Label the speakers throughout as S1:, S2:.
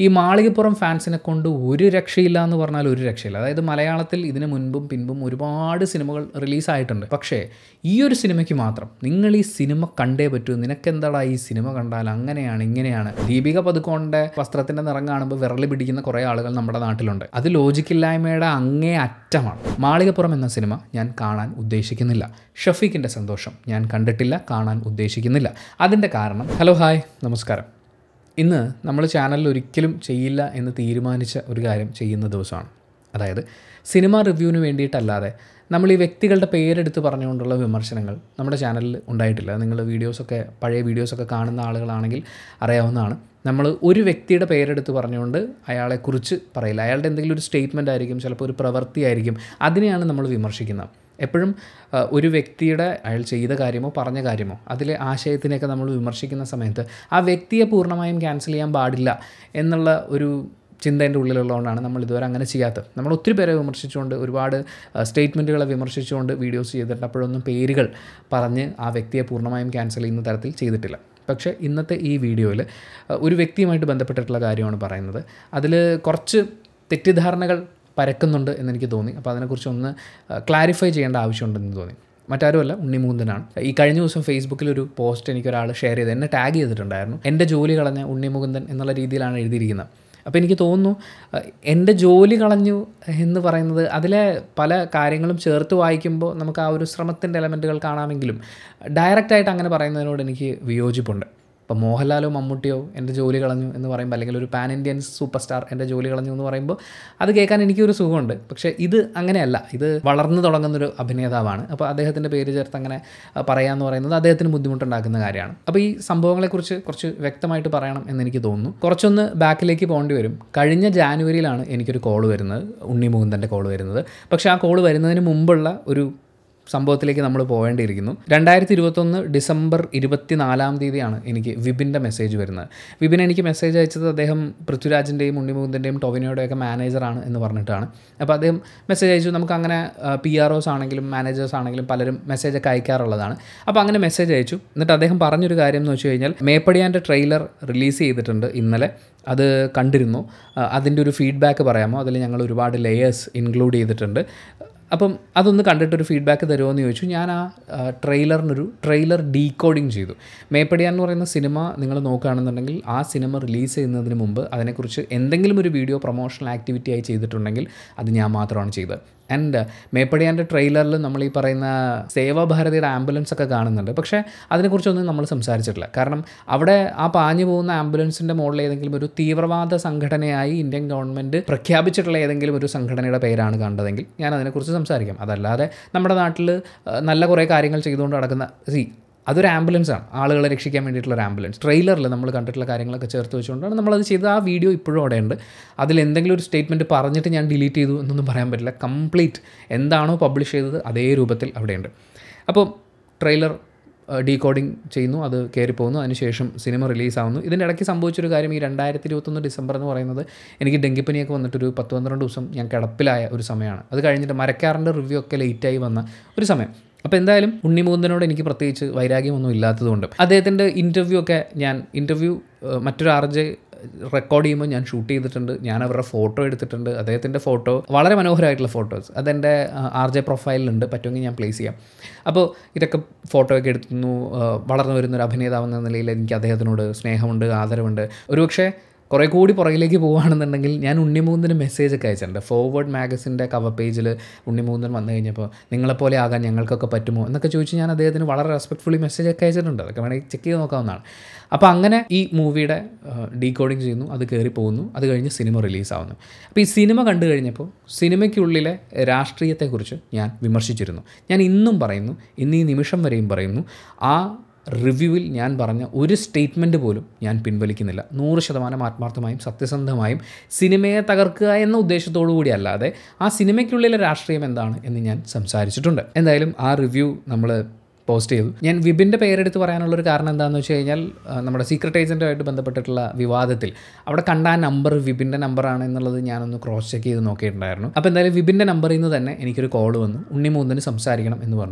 S1: ഈ മാളികപ്പുറം ഫാൻസിനെ കൊണ്ട് ഒരു രക്ഷയില്ല എന്ന് പറഞ്ഞാൽ ഒരു രക്ഷയില്ല അതായത് മലയാളത്തിൽ ഇതിന് മുൻപും പിൻപും ഒരുപാട് സിനിമകൾ റിലീസായിട്ടുണ്ട് പക്ഷേ ഈ ഒരു സിനിമയ്ക്ക് മാത്രം നിങ്ങൾ ഈ സിനിമ കണ്ടേ പറ്റൂ നിനക്കെന്താടാ ഈ സിനിമ കണ്ടാൽ അങ്ങനെയാണ് ഇങ്ങനെയാണ് ദീപിക പതുക്കോണിൻ്റെ വസ്ത്രത്തിൻ്റെ നിറം കാണുമ്പോൾ വിരളി പിടിക്കുന്ന കുറേ ആളുകൾ നമ്മുടെ നാട്ടിലുണ്ട് അത് ലോജിക്കില്ലായ്മയുടെ അങ്ങേ അറ്റമാണ് മാളികപ്പുറം എന്ന സിനിമ ഞാൻ കാണാൻ ഉദ്ദേശിക്കുന്നില്ല ഷഫീഖിൻ്റെ സന്തോഷം ഞാൻ കണ്ടിട്ടില്ല കാണാൻ ഉദ്ദേശിക്കുന്നില്ല അതിൻ്റെ കാരണം ഹലോ ഹായ് നമസ്കാരം ഇന്ന് നമ്മൾ ചാനലിൽ ഒരിക്കലും ചെയ്യില്ല എന്ന് തീരുമാനിച്ച ഒരു കാര്യം ചെയ്യുന്ന ദിവസമാണ് അതായത് സിനിമ റിവ്യൂവിന് വേണ്ടിയിട്ടല്ലാതെ നമ്മൾ ഈ വ്യക്തികളുടെ പേരെടുത്ത് പറഞ്ഞുകൊണ്ടുള്ള വിമർശനങ്ങൾ നമ്മുടെ ചാനലിൽ ഉണ്ടായിട്ടില്ല നിങ്ങൾ വീഡിയോസൊക്കെ പഴയ വീഡിയോസൊക്കെ കാണുന്ന ആളുകളാണെങ്കിൽ അറിയാവുന്നതാണ് നമ്മൾ ഒരു വ്യക്തിയുടെ പേരെടുത്ത് പറഞ്ഞുകൊണ്ട് അയാളെക്കുറിച്ച് പറയില്ല അയാളുടെ എന്തെങ്കിലും ഒരു സ്റ്റേറ്റ്മെൻ്റ് ആയിരിക്കും ചിലപ്പോൾ ഒരു പ്രവൃത്തിയായിരിക്കും അതിനെയാണ് നമ്മൾ വിമർശിക്കുന്നത് എപ്പോഴും ആ, ഒരു വ്യക്തിയുടെ അയാൾ ചെയ്ത കാര്യമോ പറഞ്ഞ കാര്യമോ അതിലെ ആശയത്തിനെയൊക്കെ നമ്മൾ വിമർശിക്കുന്ന സമയത്ത് ആ വ്യക്തിയെ പൂർണ്ണമായും ക്യാൻസൽ ചെയ്യാൻ പാടില്ല എന്നുള്ള ഒരു ചിന്ത എൻ്റെ ഉള്ളിലുള്ളതുകൊണ്ടാണ് നമ്മൾ ഇതുവരെ അങ്ങനെ ചെയ്യാത്തത് നമ്മൾ ഒത്തിരി പേരെ വിമർശിച്ചുകൊണ്ട് ഒരുപാട് സ്റ്റേറ്റ്മെൻറ്റുകളെ വിമർശിച്ചുകൊണ്ട് വീഡിയോസ് ചെയ്തിട്ട് അപ്പോഴൊന്നും പേരുകൾ പറഞ്ഞ് ആ വ്യക്തിയെ പൂർണ്ണമായും ക്യാൻസൽ ചെയ്യുന്ന തരത്തിൽ ചെയ്തിട്ടില്ല പക്ഷേ ഇന്നത്തെ ഈ വീഡിയോയിൽ ഒരു വ്യക്തിയുമായിട്ട് ബന്ധപ്പെട്ടിട്ടുള്ള കാര്യമാണ് പറയുന്നത് അതിൽ കുറച്ച് തെറ്റിദ്ധാരണകൾ പരക്കുന്നുണ്ട് എന്നെനിക്ക് തോന്നി അപ്പോൾ അതിനെക്കുറിച്ച് ഒന്ന് ക്ലാരിഫൈ ചെയ്യേണ്ട ആവശ്യമുണ്ടെന്ന് തോന്നി മറ്റാരുമല്ല ഉണ്ണിമുകുന്ദനാണ് ഈ കഴിഞ്ഞ ദിവസം ഫേസ്ബുക്കിൽ ഒരു പോസ്റ്റ് എനിക്കൊരാൾ ഷെയർ ചെയ്ത് എന്നെ ടാഗ് ചെയ്തിട്ടുണ്ടായിരുന്നു എൻ്റെ ജോലി കളഞ്ഞ ഉണ്ണിമുകുന്ദൻ എന്നുള്ള രീതിയിലാണ് എഴുതിയിരിക്കുന്നത് അപ്പോൾ എനിക്ക് തോന്നുന്നു അഹ് എൻ്റെ ജോലി കളഞ്ഞു എന്ന് പറയുന്നത് അതിലെ പല കാര്യങ്ങളും ചേർത്ത് വായിക്കുമ്പോൾ നമുക്ക് ആ ഒരു ശ്രമത്തിൻ്റെ എലമെൻറ്റുകൾ കാണാമെങ്കിലും ഡയറക്റ്റായിട്ട് അങ്ങനെ പറയുന്നതിനോട് എനിക്ക് വിയോജിപ്പുണ്ട് ഇപ്പോൾ മോഹൻലാലോ മമ്മൂട്ടിയോ എൻ്റെ ജോലി കളഞ്ഞു എന്ന് പറയുമ്പോൾ അല്ലെങ്കിൽ ഒരു പാൻ ഇന്ത്യൻ സൂപ്പർ സ്റ്റാർ എൻ്റെ ജോലി കളഞ്ഞു എന്ന് പറയുമ്പോൾ അത് കേൾക്കാൻ എനിക്കൊരു സുഖമുണ്ട് പക്ഷേ ഇത് അങ്ങനെയല്ല ഇത് വളർന്നു തുടങ്ങുന്നൊരു അഭിനേതാവാണ് അപ്പോൾ അദ്ദേഹത്തിൻ്റെ പേര് ചേർത്ത് അങ്ങനെ അഹ് പറയാമെന്ന് പറയുന്നത് അദ്ദേഹത്തിന് ബുദ്ധിമുട്ടുണ്ടാക്കുന്ന കാര്യമാണ് അപ്പോൾ ഈ സംഭവങ്ങളെക്കുറിച്ച് കുറച്ച് വ്യക്തമായിട്ട് പറയണം എന്ന് എനിക്ക് തോന്നുന്നു കുറച്ചൊന്ന് ബാക്കിലേക്ക് പോകേണ്ടി വരും കഴിഞ്ഞ ജാനുവരിയിലാണ് എനിക്കൊരു കോൾ വരുന്നത് ഉണ്ണി മുകുന്ദൻ്റെ കോൾ വരുന്നത് പക്ഷേ ആ കോൾ വരുന്നതിന് മുമ്പുള്ള ഒരു സംഭവത്തിലേക്ക് നമ്മൾ പോകേണ്ടിയിരിക്കുന്നു രണ്ടായിരത്തി ഇരുപത്തൊന്ന് ഡിസംബർ ഇരുപത്തിനാലാം തീയതിയാണ് എനിക്ക് വിപിൻ്റെ മെസ്സേജ് വരുന്നത് വിപിൻ എനിക്ക് മെസ്സേജ് അയച്ചത് അദ്ദേഹം പൃഥ്വിരാജിൻ്റെയും ഉണ്ണിമുകുന്ദൻ്റെയും ടൊവിനോയുടെയൊക്കെ മാനേജറാണ് എന്ന് പറഞ്ഞിട്ടാണ് അപ്പോൾ അദ്ദേഹം മെസ്സേജ് അയച്ചു നമുക്ക് അങ്ങനെ പി ആർ ഒസ് ആണെങ്കിലും മാനേജേഴ്സ് ആണെങ്കിലും പലരും മെസ്സേജൊക്കെ അയക്കാറുള്ളതാണ് അപ്പോൾ അങ്ങനെ മെസ്സേജ് അയച്ചു എന്നിട്ട് അദ്ദേഹം പറഞ്ഞൊരു കാര്യം എന്ന് വെച്ച് കഴിഞ്ഞാൽ മേപ്പടിയാൻ്റെ ട്രെയിലർ റിലീസ് ചെയ്തിട്ടുണ്ട് ഇന്നലെ അത് കണ്ടിരുന്നു ആ, അതിൻ്റെ ഒരു ഫീഡ്ബാക്ക് പറയാമോ അതിൽ ഞങ്ങൾ ഒരുപാട് ലെയേഴ്സ് ഇൻക്ലൂഡ് ചെയ്തിട്ടുണ്ട് അപ്പം അതൊന്ന് കണ്ടിട്ടൊരു ഫീഡ്ബാക്ക് തരുമോ എന്ന് ചോദിച്ചു ഞാൻ ആ ആ, ട്രെയിലറിനൊരു ട്രെയിലർ ഡീകോഡിങ് ചെയ്തു മേപ്പടിയാൻ എന്ന് പറയുന്ന സിനിമ നിങ്ങൾ നോക്കുകയാണെന്നുണ്ടെങ്കിൽ ആ സിനിമ റിലീസ് ചെയ്യുന്നതിന് മുമ്പ് അതിനെക്കുറിച്ച് എന്തെങ്കിലും ഒരു വീഡിയോ പ്രൊമോഷണൽ ആക്ടിവിറ്റി ആയി ചെയ്തിട്ടുണ്ടെങ്കിൽ അത് ഞാൻ മാത്രമാണ് ചെയ്തത് ആൻഡ് മേപ്പടിയാൻ്റെ ട്രെയിലറിൽ നമ്മൾ ഈ പറയുന്ന സേവാഭാരതിയുടെ ആംബുലൻസ് ഒക്കെ കാണുന്നുണ്ട് പക്ഷേ അതിനെക്കുറിച്ചൊന്നും നമ്മൾ സംസാരിച്ചിട്ടില്ല കാരണം അവിടെ ആ പാഞ്ഞു പോകുന്ന ആംബുലൻസിൻ്റെ മുകളിൽ ഏതെങ്കിലും ഒരു തീവ്രവാദ സംഘടനയായി ഇന്ത്യൻ ഗവൺമെൻറ് പ്രഖ്യാപിച്ചിട്ടുള്ള ഏതെങ്കിലും ഒരു സംഘടനയുടെ പേരാണ് കണ്ടതെങ്കിൽ ഞാൻ അതിനെക്കുറിച്ച് സംസാരിക്കാം അതല്ലാതെ നമ്മുടെ നാട്ടിൽ നല്ല കുറേ കാര്യങ്ങൾ ചെയ്തുകൊണ്ട് നടക്കുന്ന സി അതൊരു ആംബുലൻസ് ആണ് ആളുകളെ രക്ഷിക്കാൻ വേണ്ടിയിട്ടുള്ള ഒരു ആംബുലൻസ് ട്രെയിലറിൽ നമ്മൾ കണ്ടിട്ടുള്ള കാര്യങ്ങളൊക്കെ ചേർത്ത് വെച്ചുകൊണ്ടാണ് നമ്മളത് ചെയ്തത് ആ വീഡിയോ ഇപ്പോഴും അവിടെ ഉണ്ട് അതിൽ എന്തെങ്കിലും ഒരു സ്റ്റേറ്റ്മെൻറ്റ് പറഞ്ഞിട്ട് ഞാൻ ഡിലീറ്റ് ചെയ്തു എന്നൊന്നും പറയാൻ പറ്റില്ല കംപ്ലീറ്റ് എന്താണോ പബ്ലിഷ് ചെയ്തത് അതേ രൂപത്തിൽ അവിടെയുണ്ട് അപ്പോൾ ട്രെയിലർ ഡീകോഡിങ് ചെയ്യുന്നു അത് കയറി പോകുന്നു അതിനുശേഷം സിനിമ റിലീസാവുന്നു ഇതിൻ്റെ ഇടയ്ക്ക് സംഭവിച്ചൊരു കാര്യം ഈ രണ്ടായിരത്തി ഇരുപത്തൊന്ന് ഡിസംബർ എന്ന് പറയുന്നത് എനിക്ക് ഡെങ്കിപ്പനിയൊക്കെ വന്നിട്ടൊരു പത്ത് പന്ത്രണ്ട് ദിവസം ഞാൻ കിടപ്പിലായ ഒരു സമയമാണ് അത് കഴിഞ്ഞിട്ട് മരക്കാറിൻ്റെ റിവ്യൂ ഒക്കെ ലേറ്റായി വന്ന ഒരു സമയം അപ്പോൾ എന്തായാലും ഉണ്ണിമൂന്തനോട് എനിക്ക് പ്രത്യേകിച്ച് വൈരാഗ്യമൊന്നും ഇല്ലാത്തതുകൊണ്ട് അദ്ദേഹത്തിൻ്റെ ഇൻ്റർവ്യൂ ഒക്കെ ഞാൻ ഇൻ്റർവ്യൂ മറ്റൊരു ആർ ജെ റെക്കോർഡ് ചെയ്യുമ്പോൾ ഞാൻ ഷൂട്ട് ചെയ്തിട്ടുണ്ട് ഞാൻ അവരുടെ ഫോട്ടോ എടുത്തിട്ടുണ്ട് അദ്ദേഹത്തിൻ്റെ ഫോട്ടോ വളരെ മനോഹരമായിട്ടുള്ള ഫോട്ടോസ് അതെൻ്റെ ആർ ജെ പ്രൊഫൈലിലുണ്ട് പറ്റുമെങ്കിൽ ഞാൻ പ്ലേസ് ചെയ്യാം അപ്പോൾ ഇതൊക്കെ ഫോട്ടോ ഒക്കെ എടുത്തുന്നു ആ, വളർന്നു വരുന്ന ഒരു അഭിനേതാവെന്ന നിലയിൽ എനിക്ക് അദ്ദേഹത്തിനോട് സ്നേഹമുണ്ട് ആദരവുണ്ട് ഒരുപക്ഷെ കുറേ കൂടി പുറകിലേക്ക് പോവുകയാണെന്നുണ്ടെങ്കിൽ ഞാൻ ഉണ്ണിമൂന്നിന് മെസ്സേജ് ഒക്കെ അയച്ചിട്ടുണ്ട് ഫോർവേഡ് മാഗസിൻ്റെ കവർ പേജിൽ ഉണ്ണിമൂന്നൻ വന്നു കഴിഞ്ഞപ്പോൾ നിങ്ങളെപ്പോലെ ആകാൻ ഞങ്ങൾക്കൊക്കെ പറ്റുമോ എന്നൊക്കെ ചോദിച്ച് ഞാൻ അദ്ദേഹത്തിന് വളരെ റെസ്പെക്ട്ഫുള്ളി മെസ്സേജ് ഒക്കെ അയച്ചിട്ടുണ്ട് അതൊക്കെ വേണമെങ്കിൽ ചെക്ക് ചെയ്ത് നോക്കാവുന്നതാണ് അപ്പോൾ അങ്ങനെ ഈ മൂവിയുടെ ഡീകോഡിങ് ചെയ്യുന്നു അത് കയറി പോകുന്നു അത് കഴിഞ്ഞ് സിനിമ റിലീസാവുന്നു അപ്പോൾ ഈ സിനിമ കണ്ടു കഴിഞ്ഞപ്പോൾ സിനിമയ്ക്കുള്ളിലെ രാഷ്ട്രീയത്തെക്കുറിച്ച് ഞാൻ വിമർശിച്ചിരുന്നു ഞാൻ ഇന്നും പറയുന്നു ഇന്ന് ഈ നിമിഷം വരെയും പറയുന്നു ആ റിവ്യൂവിൽ ഞാൻ പറഞ്ഞ ഒരു സ്റ്റേറ്റ്മെൻറ്റ് പോലും ഞാൻ പിൻവലിക്കുന്നില്ല നൂറ് ശതമാനം ആത്മാർത്ഥമായും സത്യസന്ധമായും സിനിമയെ തകർക്കുക എന്ന ഉദ്ദേശത്തോടു കൂടി അല്ലാതെ ആ സിനിമയ്ക്കുള്ളിലെ രാഷ്ട്രീയം എന്താണ് എന്ന് ഞാൻ സംസാരിച്ചിട്ടുണ്ട് എന്തായാലും ആ റിവ്യൂ നമ്മൾ പോസ്റ്റ് ചെയ്തു ഞാൻ വിപിൻ്റെ പേരെടുത്ത് പറയാനുള്ളൊരു കാരണം എന്താണെന്ന് വെച്ച് കഴിഞ്ഞാൽ ആ, നമ്മുടെ സീക്രട്ട് ഏജൻറ്റുമായിട്ട് ബന്ധപ്പെട്ടിട്ടുള്ള വിവാദത്തിൽ അവിടെ കണ്ട ആ നമ്പർ വിപിൻ്റെ നമ്പറാണ് എന്നുള്ളത് ഞാനൊന്ന് ക്രോസ് ചെക്ക് ചെയ്ത് നോക്കിയിട്ടുണ്ടായിരുന്നു അപ്പോൾ എന്തായാലും വിപിൻ്റെ നമ്പറിൽ നിന്ന് തന്നെ എനിക്കൊരു കോൾ വന്നു ഉണ്ണിമൂന്നിന് സംസാരിക്കണം എന്ന് പറഞ്ഞു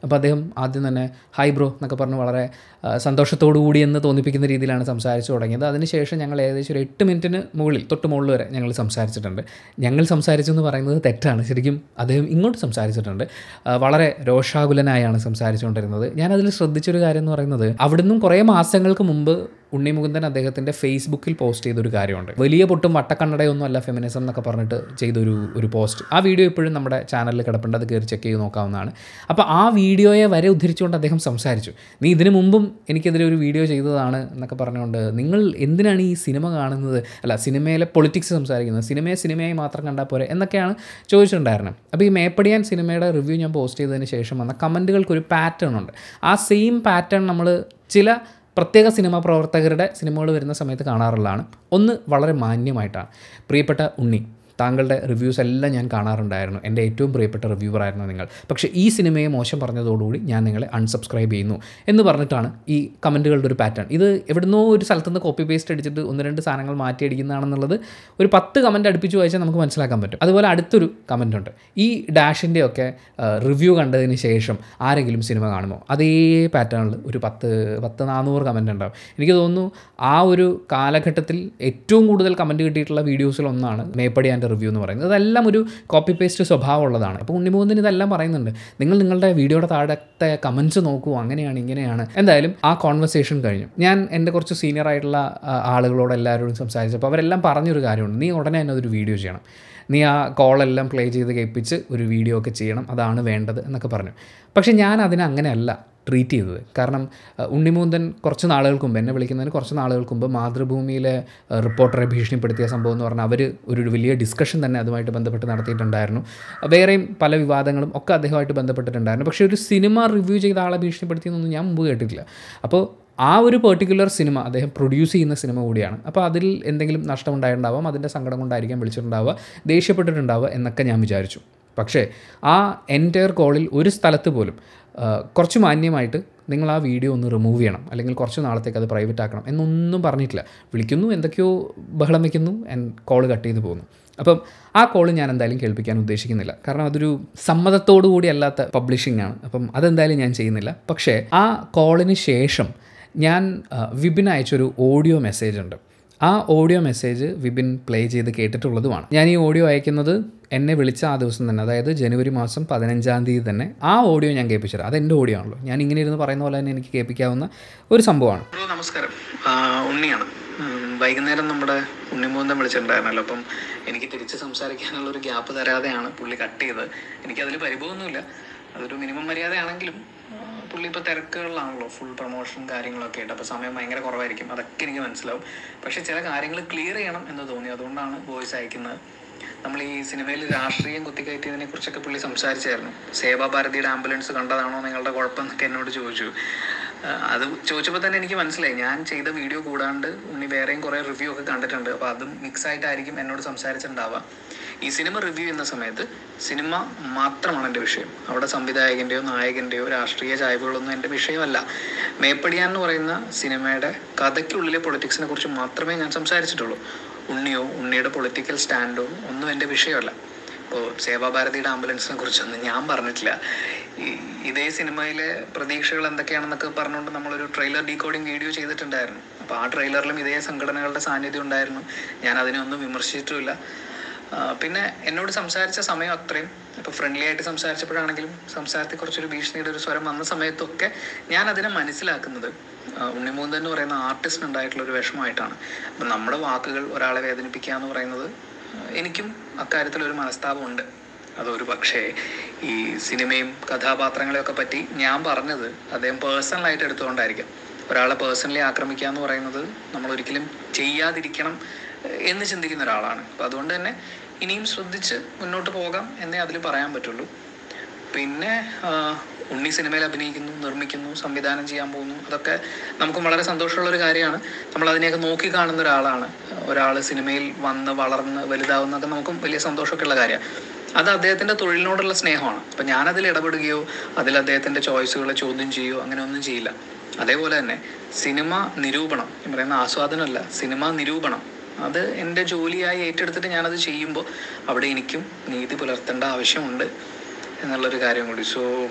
S1: അപ്പോൾ അദ്ദേഹം ആദ്യം തന്നെ ഹൈ ബ്രോ എന്നൊക്കെ പറഞ്ഞ് വളരെ ആ, സന്തോഷത്തോടു കൂടി എന്ന് തോന്നിപ്പിക്കുന്ന രീതിയിലാണ് സംസാരിച്ചു തുടങ്ങിയത് അതിനുശേഷം ഞങ്ങൾ ഏകദേശം ഒരു എട്ട് മിനിറ്റിന് മുകളിൽ തൊട്ട് മുകളിൽ വരെ ഞങ്ങൾ സംസാരിച്ചിട്ടുണ്ട് ഞങ്ങൾ സംസാരിച്ചു എന്ന് പറയുന്നത് തെറ്റാണ് ശരിക്കും അദ്ദേഹം ഇങ്ങോട്ട് സംസാരിച്ചിട്ടുണ്ട് ആ, വളരെ രോഷാകുലനായാണ് സംസാരിച്ചുകൊണ്ടിരുന്നത് ഞാനതിൽ ശ്രദ്ധിച്ചൊരു കാര്യം എന്ന് പറയുന്നത് അവിടുന്ന് കുറേ മാസങ്ങൾക്ക് മുമ്പ് ഉണ്ണി മുകുന്ദൻ അദ്ദേഹത്തിൻ്റെ ഫേസ്ബുക്കിൽ പോസ്റ്റ് ചെയ്തൊരു കാര്യമുണ്ട് വലിയ പൊട്ടും വട്ടക്കണ്ണടയൊന്നും അല്ല ഫെമിനിസം എന്നൊക്കെ പറഞ്ഞിട്ട് ചെയ്തൊരു ഒരു പോസ്റ്റ് ആ വീഡിയോ ഇപ്പോഴും നമ്മുടെ ചാനലിൽ കിടപ്പുണ്ട് അത് കയറി ചെക്ക് ചെയ്ത് നോക്കാവുന്നതാണ് അപ്പോൾ ആ വീഡിയോയെ വരെ ഉദ്ധരിച്ചുകൊണ്ട് അദ്ദേഹം സംസാരിച്ചു നീ ഇതിനു മുമ്പും എനിക്കെതിരെ ഒരു വീഡിയോ ചെയ്തതാണ് എന്നൊക്കെ പറഞ്ഞുകൊണ്ട് നിങ്ങൾ എന്തിനാണ് ഈ സിനിമ കാണുന്നത് അല്ല സിനിമയിലെ പൊളിറ്റിക്സ് സംസാരിക്കുന്നത് സിനിമയെ സിനിമയായി മാത്രം കണ്ടാൽ പോരെ എന്നൊക്കെയാണ് ചോദിച്ചിട്ടുണ്ടായിരുന്നത് അപ്പോൾ ഈ മേപ്പടിയാൻ സിനിമയുടെ റിവ്യൂ ഞാൻ പോസ്റ്റ് ചെയ്തതിന് ശേഷം വന്ന കമൻറ്റുകൾക്ക് ഒരു പാറ്റേൺ ഉണ്ട് ആ സെയിം പാറ്റേൺ നമ്മൾ ചില പ്രത്യേക സിനിമാ പ്രവർത്തകരുടെ സിനിമകൾ വരുന്ന സമയത്ത് കാണാറുള്ളതാണ് ഒന്ന് വളരെ മാന്യമായിട്ടാണ് പ്രിയപ്പെട്ട ഉണ്ണി താങ്കളുടെ റിവ്യൂസ് എല്ലാം ഞാൻ കാണാറുണ്ടായിരുന്നു എൻ്റെ ഏറ്റവും പ്രിയപ്പെട്ട റിവ്യൂവർ ആയിരുന്നു നിങ്ങൾ പക്ഷേ ഈ സിനിമയെ മോശം പറഞ്ഞതോടുകൂടി ഞാൻ നിങ്ങളെ അൺസബ്സ്ക്രൈബ് ചെയ്യുന്നു എന്ന് പറഞ്ഞിട്ടാണ് ഈ കമൻറ്റുകളുടെ ഒരു പാറ്റേൺ ഇത് എവിടുന്നോ ഒരു സ്ഥലത്ത് നിന്ന് കോപ്പി പേസ്റ്റ് അടിച്ചിട്ട് ഒന്ന് രണ്ട് സാധനങ്ങൾ മാറ്റി അടിക്കുന്നതാണെന്നുള്ളത് ഒരു പത്ത് കമൻറ്റ് അടുപ്പിച്ച് വായിച്ചാൽ നമുക്ക് മനസ്സിലാക്കാൻ പറ്റും അതുപോലെ അടുത്തൊരു കമൻ്റ് ഉണ്ട് ഈ ഡാഷിൻ്റെ ഒക്കെ റിവ്യൂ കണ്ടതിന് ശേഷം ആരെങ്കിലും സിനിമ കാണുമോ അതേ പാറ്റേണിൽ ഒരു പത്ത് പത്ത് നാനൂറ് കമൻ്റ് ഉണ്ടാവും എനിക്ക് തോന്നുന്നു ആ ഒരു കാലഘട്ടത്തിൽ ഏറ്റവും കൂടുതൽ കമൻറ്റ് കിട്ടിയിട്ടുള്ള വീഡിയോസിൽ ഒന്നാണ് മേപ്പടി ആൻഡ് റിവ്യൂ എന്ന് പറയുന്നത് അതെല്ലാം ഒരു കോപ്പി പേസ്റ്റ് സ്വഭാവമുള്ളതാണ് അപ്പോൾ ഉണ്ണിമുകുന്ദൻ ഇതെല്ലാം പറയുന്നുണ്ട് നിങ്ങൾ നിങ്ങളുടെ വീഡിയോയുടെ താഴത്തെ കമൻസ് നോക്കൂ അങ്ങനെയാണ് ഇങ്ങനെയാണ് എന്തായാലും ആ കോൺവെർസേഷൻ കഴിഞ്ഞു ഞാൻ എൻ്റെ കുറച്ച് സീനിയർ ആയിട്ടുള്ള ആ, ആളുകളോട് എല്ലാവരോടും സംസാരിച്ചപ്പോൾ അവരെല്ലാം പറഞ്ഞൊരു കാര്യമുണ്ട് നീ ഉടനെ തന്നെ അതൊരു വീഡിയോ ചെയ്യണം നീ ആ കോളെല്ലാം പ്ലേ ചെയ്ത് കേൾപ്പിച്ച് ഒരു വീഡിയോ ഒക്കെ ചെയ്യണം അതാണ് വേണ്ടത് എന്നൊക്കെ പറഞ്ഞു പക്ഷേ ഞാൻ അതിനെ അങ്ങനെയല്ല ട്രീറ്റ് ചെയ്തത് കാരണം അഹ്, ഉണ്ണിമൂന്തൻ കുറച്ച് നാളുകൾക്ക് മുമ്പ് എന്നെ വിളിക്കുന്നതിന് കുറച്ച് നാളുകൾക്ക് മുമ്പ് മാതൃഭൂമിയിലെ അഹ്, റിപ്പോർട്ടറെ ഭീഷണിപ്പെടുത്തിയ സംഭവം എന്ന് പറഞ്ഞാൽ അവർ ഒരു വലിയ ഡിസ്കഷൻ തന്നെ അതുമായിട്ട് ബന്ധപ്പെട്ട് നടത്തിയിട്ടുണ്ടായിരുന്നു വേറെയും പല വിവാദങ്ങളും ഒക്കെ അദ്ദേഹമായിട്ട് ബന്ധപ്പെട്ടിട്ടുണ്ടായിരുന്നു പക്ഷേ ഒരു സിനിമ റിവ്യൂ ചെയ്ത ആളെ ഭീഷണിപ്പെടുത്തിയെന്നൊന്നും ഞാൻ മുമ്പ് കേട്ടിട്ടില്ല അപ്പോൾ ആ ഒരു പെർട്ടിക്കുലർ സിനിമ അദ്ദേഹം പ്രൊഡ്യൂസ് ചെയ്യുന്ന സിനിമ കൂടിയാണ് അപ്പോൾ അതിൽ എന്തെങ്കിലും നഷ്ടമുണ്ടായിട്ടുണ്ടാവാം അതിൻ്റെ സങ്കടം കൊണ്ടായിരിക്കാം വിളിച്ചിട്ടുണ്ടാവുക ദേഷ്യപ്പെട്ടിട്ടുണ്ടാവുക എന്നൊക്കെ ഞാൻ വിചാരിച്ചു പക്ഷേ ആ എൻറ്റയർ കോളിൽ ഒരു സ്ഥലത്ത് പോലും ആ, കുറച്ച് മാന്യമായിട്ട് നിങ്ങൾ ആ വീഡിയോ ഒന്ന് റിമൂവ് ചെയ്യണം അല്ലെങ്കിൽ കുറച്ച് നാളത്തേക്ക് അത് പ്രൈവറ്റ് ആക്കണം എന്നൊന്നും പറഞ്ഞിട്ടില്ല വിളിക്കുന്നു എന്തൊക്കെയോ ബഹളം വയ്ക്കുന്നു ആൻഡ് കോൾ കട്ട് ചെയ്ത് പോകുന്നു അപ്പം ആ കോൾ ഞാൻ എന്തായാലും കേൾപ്പിക്കാൻ ഉദ്ദേശിക്കുന്നില്ല കാരണം അതൊരു സമ്മതത്തോടു കൂടി അല്ലാത്ത പബ്ലിഷിംഗ് ആണ് അപ്പം അതെന്തായാലും ഞാൻ ചെയ്യുന്നില്ല പക്ഷേ ആ കോളിന് ശേഷം ഞാൻ ആ, വിപിൻ അയച്ചൊരു ഓഡിയോ മെസ്സേജ് ഉണ്ട് ആ ഓഡിയോ മെസ്സേജ് വിപിൻ പ്ലേ ചെയ്ത് കേട്ടിട്ടുള്ളതുമാണ് ഞാൻ ഈ ഓഡിയോ അയക്കുന്നത് എന്നെ വിളിച്ച ആ ദിവസം തന്നെ അതായത് ജനുവരി മാസം പതിനഞ്ചാം തീയതി തന്നെ ആ ഓഡിയോ ഞാൻ കേൾപ്പിച്ചുതരാം അത് എൻ്റെ ഓഡിയോ ആണല്ലോ ഞാൻ ഇങ്ങനെ ഇരുന്ന് പറയുന്ന പോലെ തന്നെ എനിക്ക് കേൾപ്പിക്കാവുന്ന ഒരു സംഭവമാണ്
S2: ബ്രോ നമസ്കാരം ആ, ഉണ്ണിയാണ് ഉം, വൈകുന്നേരം നമ്മുടെ ഉണ്ണിമൂന്തം വിളിച്ചിട്ടുണ്ടായിരുന്നല്ലോ അപ്പം എനിക്ക് തിരിച്ച് സംസാരിക്കാനുള്ള ഒരു ഗ്യാപ്പ് തരാതെയാണ് പുള്ളി കട്ട് ചെയ്തത് എനിക്കതിൽ പരിഭവമൊന്നുമില്ല അതൊരു മിനിമം മര്യാദയാണെങ്കിലും ആ, പുള്ളി ഇപ്പോൾ തിരക്കുകളിലാണല്ലോ ഫുൾ പ്രൊമോഷൻ കാര്യങ്ങളൊക്കെ ആയിട്ട് അപ്പോൾ സമയം ഭയങ്കര കുറവായിരിക്കും അതൊക്കെ എനിക്ക് മനസ്സിലാവും പക്ഷേ ചില കാര്യങ്ങൾ ക്ലിയർ ചെയ്യണം എന്ന് തോന്നി അതുകൊണ്ടാണ് വോയിസ് അയക്കുന്നത് നമ്മൾ ഈ സിനിമയിൽ രാഷ്ട്രീയം കുത്തിക്കയറ്റിയതിനെ കുറിച്ചൊക്കെ പുള്ളി സംസാരിച്ചായിരുന്നു സേവാഭാരതിയുടെ ആംബുലൻസ് കണ്ടതാണോ നിങ്ങളുടെ കുഴപ്പം എന്നൊക്കെ എന്നോട് ചോദിച്ചു ആ, അത് ചോദിച്ചപ്പോൾ തന്നെ എനിക്ക് മനസ്സിലായി ഞാൻ ചെയ്ത വീഡിയോ കൂടാണ്ട് ഉണ്ണി വേറെയും കുറേ റിവ്യൂ ഒക്കെ കണ്ടിട്ടുണ്ട് അപ്പോൾ അതും മിക്സ് ആയിട്ടായിരിക്കും എന്നോട് സംസാരിച്ചിട്ടുണ്ടാവുക ഈ സിനിമ റിവ്യൂ ചെയ്യുന്ന സമയത്ത് സിനിമ മാത്രമാണ് എൻ്റെ വിഷയം അവിടെ സംവിധായകൻ്റെയോ നായകൻ്റെയോ രാഷ്ട്രീയ ചായ്വുകളൊന്നും എൻ്റെ വിഷയമല്ല മേപ്പടിയാൻ എന്ന് പറയുന്ന സിനിമയുടെ കഥയ്ക്കുള്ളിലെ പൊളിറ്റിക്സിനെ കുറിച്ച് മാത്രമേ ഞാൻ സംസാരിച്ചിട്ടുള്ളൂ ഉണ്ണിയോ ഉണ്ണിയുടെ പൊളിറ്റിക്കൽ സ്റ്റാൻഡോ ഒന്നും എൻ്റെ വിഷയമല്ല ഇപ്പോൾ സേവാഭാരതിയുടെ ആംബുലൻസിനെ കുറിച്ചൊന്നും ഞാൻ പറഞ്ഞിട്ടില്ല ഈ ഇതേ സിനിമയിലെ പ്രതീക്ഷകൾ എന്തൊക്കെയാണെന്നൊക്കെ പറഞ്ഞുകൊണ്ട് നമ്മളൊരു ട്രെയിലർ ഡീകോഡിങ് വീഡിയോ ചെയ്തിട്ടുണ്ടായിരുന്നു അപ്പോൾ ആ ട്രെയിലറിലും ഇതേ സംഘടനകളുടെ സാന്നിധ്യം ഉണ്ടായിരുന്നു ഞാൻ അതിനെ ഒന്നും വിമർശിച്ചിട്ടുമില്ല ആ, പിന്നെ എന്നോട് സംസാരിച്ച സമയം അത്രയും ഇപ്പോൾ ഫ്രണ്ട്ലി ആയിട്ട് സംസാരിച്ചപ്പോഴാണെങ്കിലും സംസാരത്തിൽ കുറച്ചൊരു ഭീഷണിയുടെ ഒരു സ്വരം വന്ന സമയത്തൊക്കെ ഞാൻ അതിനെ മനസ്സിലാക്കുന്നത് ആ, ഉണ്ണിമൂന്തൻ എന്ന് പറയുന്ന ആർട്ടിസ്റ്റിന് ഉണ്ടായിട്ടുള്ള ഒരു വിഷമമായിട്ടാണ് അപ്പം നമ്മുടെ വാക്കുകൾ ഒരാളെ വേദനിപ്പിക്കുക എന്ന് പറയുന്നത് ആ, എനിക്കും അക്കാര്യത്തിൽ ഒരു മനസ്താപമുണ്ട് അതൊരു പക്ഷേ ഈ സിനിമയും കഥാപാത്രങ്ങളെയൊക്കെ പറ്റി ഞാൻ പറഞ്ഞത് അദ്ദേഹം പേഴ്സണലായിട്ട് എടുത്തുകൊണ്ടായിരിക്കും ഒരാളെ പേഴ്സണലി ആക്രമിക്കുക എന്ന് പറയുന്നത് നമ്മൾ ഒരിക്കലും ചെയ്യാതിരിക്കണം ഏഹ്, എന്ന് ചിന്തിക്കുന്ന ഒരാളാണ് അപ്പം അതുകൊണ്ട് തന്നെ ഇനിയും ശ്രദ്ധിച്ച് മുന്നോട്ട് പോകാം എന്നേ അതിൽ പറയാൻ പറ്റുള്ളൂ പിന്നെ ആ, ഉണ്ണി സിനിമയിൽ അഭിനയിക്കുന്നു നിർമ്മിക്കുന്നു സംവിധാനം ചെയ്യാൻ പോകുന്നു അതൊക്കെ നമുക്കും വളരെ സന്തോഷമുള്ള ഒരു കാര്യമാണ് നമ്മൾ അതിനെയൊക്കെ നോക്കി കാണുന്ന ഒരാളാണ് ഒരാൾ സിനിമയിൽ വന്ന് വളർന്ന് വലുതാവുന്നതൊക്കെ നമുക്കും വലിയ സന്തോഷമൊക്കെ ഉള്ള കാര്യമാണ് അത് അദ്ദേഹത്തിന്റെ തൊഴിലിനോടുള്ള സ്നേഹമാണ് അപ്പം ഞാനതിൽ ഇടപെടുകയോ അതിൽ അദ്ദേഹത്തിന്റെ ചോയ്സുകളെ ചോദ്യം ചെയ്യുകയോ അങ്ങനെ ഒന്നും ചെയ്യില്ല അതേപോലെ തന്നെ സിനിമ നിരൂപണം ഈ പറയുന്ന ആസ്വാദനമല്ല സിനിമ നിരൂപണം അത് എൻ്റെ ജോലിയായി ഏറ്റെടുത്തിട്ട് ഞാനത് ചെയ്യുമ്പോൾ അവിടെ എനിക്കും നീതി പുലർത്തേണ്ട ആവശ്യമുണ്ട് എന്നുള്ളൊരു കാര്യം കൂടി സോ